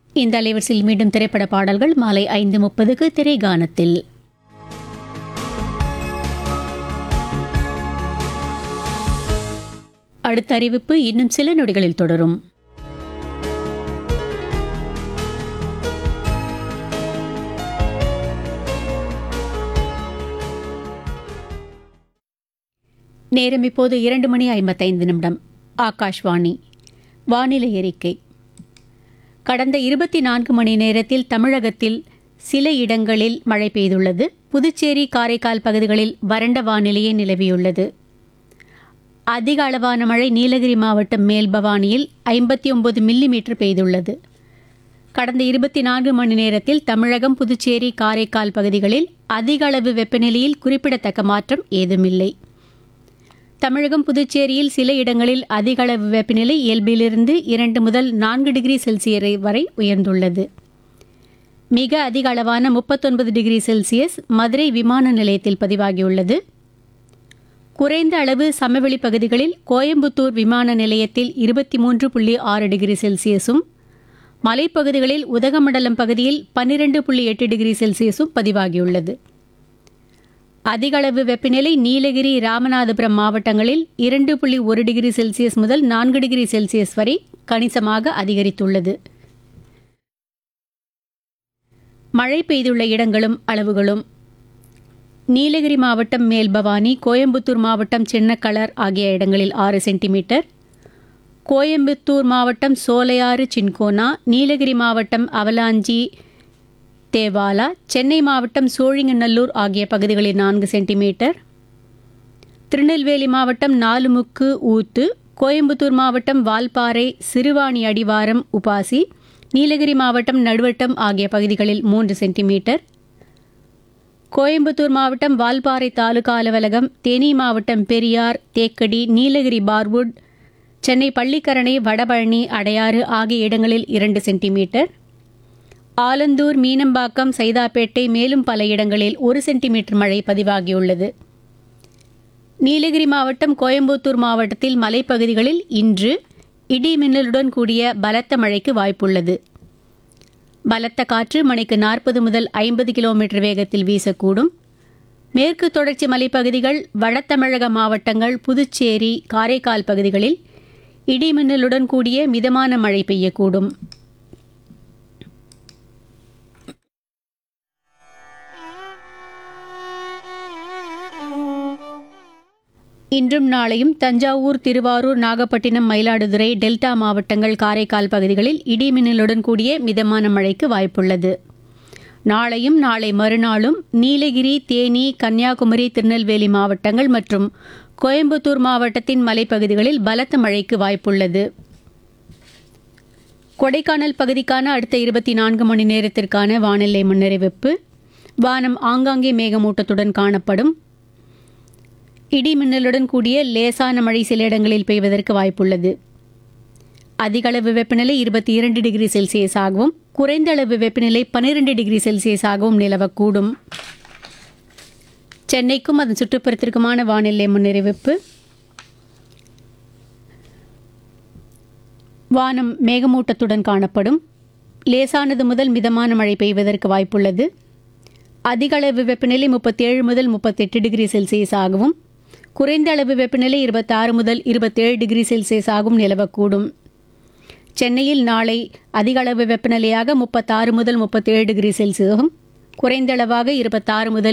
இந்த அலைவரிசையில் மீண்டும் திரைப்பட பாடல்கள் மாலை ஐந்து முப்பதுக்கு திரைகானத்தில் அடுத்த அறிவிப்பு இன்னும் சில நொடிகளில் தொடரும் நேரம் இப்போது இரண்டு மணி ஐம்பத்தைந்து நிமிடம் ஆகாஷ்வாணி வானிலை அறிக்கை கடந்த இருபத்தி நான்கு மணி நேரத்தில் தமிழகத்தில் சில இடங்களில் மழை பெய்துள்ளது புதுச்சேரி காரைக்கால் பகுதிகளில் வறண்ட வானிலையே நிலவியுள்ளது அதிக அளவான மழை நீலகிரி மாவட்டம் மேல்பவானியில் ஐம்பத்தி ஒன்பது மில்லிமீட்டர் பெய்துள்ளது கடந்த இருபத்தி நான்கு மணி நேரத்தில் தமிழகம் புதுச்சேரி காரைக்கால் பகுதிகளில் அதிக அளவு வெப்பநிலையில் குறிப்பிடத்தக்க மாற்றம் ஏதுமில்லை தமிழகம் புதுச்சேரியில் சில இடங்களில் அதிக அளவு வெப்பநிலை இயல்பிலிருந்து இரண்டு முதல் நான்கு டிகிரி செல்சியஸ் வரை உயர்ந்துள்ளது மிக அதிக அளவான முப்பத்தொன்பது டிகிரி செல்சியஸ் மதுரை விமான நிலையத்தில் பதிவாகியுள்ளது குறைந்த அளவு சமவெளி பகுதிகளில் கோயம்புத்தூர் விமான நிலையத்தில் இருபத்தி மூன்று புள்ளி ஆறு டிகிரி செல்சியஸும் மலைப்பகுதிகளில் உதகமண்டலம் பகுதியில் பன்னிரண்டு புள்ளி எட்டு டிகிரி செல்சியஸும் பதிவாகியுள்ளது அதிகளவு வெப்பநிலை நீலகிரி ராமநாதபுரம் மாவட்டங்களில் இரண்டு புள்ளி ஒரு டிகிரி செல்சியஸ் முதல் நான்கு டிகிரி செல்சியஸ் வரை கணிசமாக அதிகரித்துள்ளது மழை பெய்துள்ள இடங்களும் அளவுகளும் நீலகிரி மாவட்டம் மேல்பவானி கோயம்புத்தூர் மாவட்டம் சின்னக்கலர் ஆகிய இடங்களில் ஆறு சென்டிமீட்டர் கோயம்புத்தூர் மாவட்டம் சோலையாறு சின்கோனா நீலகிரி மாவட்டம் அவலாஞ்சி தேவாலா சென்னை மாவட்டம் சோழிங்கநல்லூர் ஆகிய பகுதிகளில் நான்கு சென்டிமீட்டர் திருநெல்வேலி மாவட்டம் நாலுமுக்கு ஊத்து கோயம்புத்தூர் மாவட்டம் வால்பாறை சிறுவாணி அடிவாரம் உபாசி நீலகிரி மாவட்டம் நடுவட்டம் ஆகிய பகுதிகளில் மூன்று சென்டிமீட்டர் கோயம்புத்தூர் மாவட்டம் வால்பாறை தாலுகா அலுவலகம் தேனி மாவட்டம் பெரியார் தேக்கடி நீலகிரி பார்வுட் சென்னை பள்ளிக்கரணை வடபழனி அடையாறு ஆகிய இடங்களில் இரண்டு சென்டிமீட்டர் ஆலந்தூர் மீனம்பாக்கம் சைதாப்பேட்டை மேலும் பல இடங்களில் ஒரு சென்டிமீட்டர் மழை பதிவாகியுள்ளது நீலகிரி மாவட்டம் கோயம்புத்தூர் மாவட்டத்தில் மலைப்பகுதிகளில் இன்று இடி மின்னலுடன் கூடிய பலத்த மழைக்கு வாய்ப்புள்ளது பலத்த காற்று மணிக்கு நாற்பது முதல் ஐம்பது கிலோமீட்டர் வேகத்தில் வீசக்கூடும் மேற்கு தொடர்ச்சி மலைப்பகுதிகள் வடதமிழக மாவட்டங்கள் புதுச்சேரி காரைக்கால் பகுதிகளில் இடி மின்னலுடன் கூடிய மிதமான மழை பெய்யக்கூடும் இன்றும் நாளையும் தஞ்சாவூர் திருவாரூர் நாகப்பட்டினம் மயிலாடுதுறை டெல்டா மாவட்டங்கள் காரைக்கால் பகுதிகளில் இடிமின்னலுடன் கூடிய மிதமான மழைக்கு வாய்ப்புள்ளது நாளையும் நாளை மறுநாளும் நீலகிரி தேனி கன்னியாகுமரி திருநெல்வேலி மாவட்டங்கள் மற்றும் கோயம்புத்தூர் மாவட்டத்தின் மலைப்பகுதிகளில் பலத்த மழைக்கு வாய்ப்புள்ளது கொடைக்கானல் பகுதிக்கான அடுத்த இருபத்தி நான்கு மணி நேரத்திற்கான வானிலை முன்னறிவிப்பு வானம் ஆங்காங்கே மேகமூட்டத்துடன் காணப்படும் இடி மின்னலுடன் கூடிய லேசான மழை சில இடங்களில் பெய்வதற்கு வாய்ப்புள்ளது அதிகளவு வெப்பநிலை இருபத்தி இரண்டு டிகிரி செல்சியஸ் ஆகவும் குறைந்த அளவு வெப்பநிலை பன்னிரண்டு டிகிரி செல்சியஸ் ஆகவும் நிலவக்கூடும் சென்னைக்கும் அதன் சுற்றுப்புறத்திற்குமான வானிலை முன்னறிவிப்பு வானம் மேகமூட்டத்துடன் காணப்படும் லேசானது முதல் மிதமான மழை பெய்வதற்கு வாய்ப்புள்ளது அதிக அளவு வெப்பநிலை முப்பத்தேழு முதல் முப்பத்தெட்டு டிகிரி செல்சியஸ் ஆகவும் குறைந்த அளவு வெப்பநிலை இருபத்தாறு முதல் இருபத்தேழு டிகிரி செல்சியஸ் ஆகும் நிலவக்கூடும் சென்னையில் நாளை அதிக அளவு வெப்பநிலையாக முப்பத்தாறு முதல் முப்பத்தேழு டிகிரி செல்சியஸும் குறைந்த அளவாக இருபத்தாறு முதல்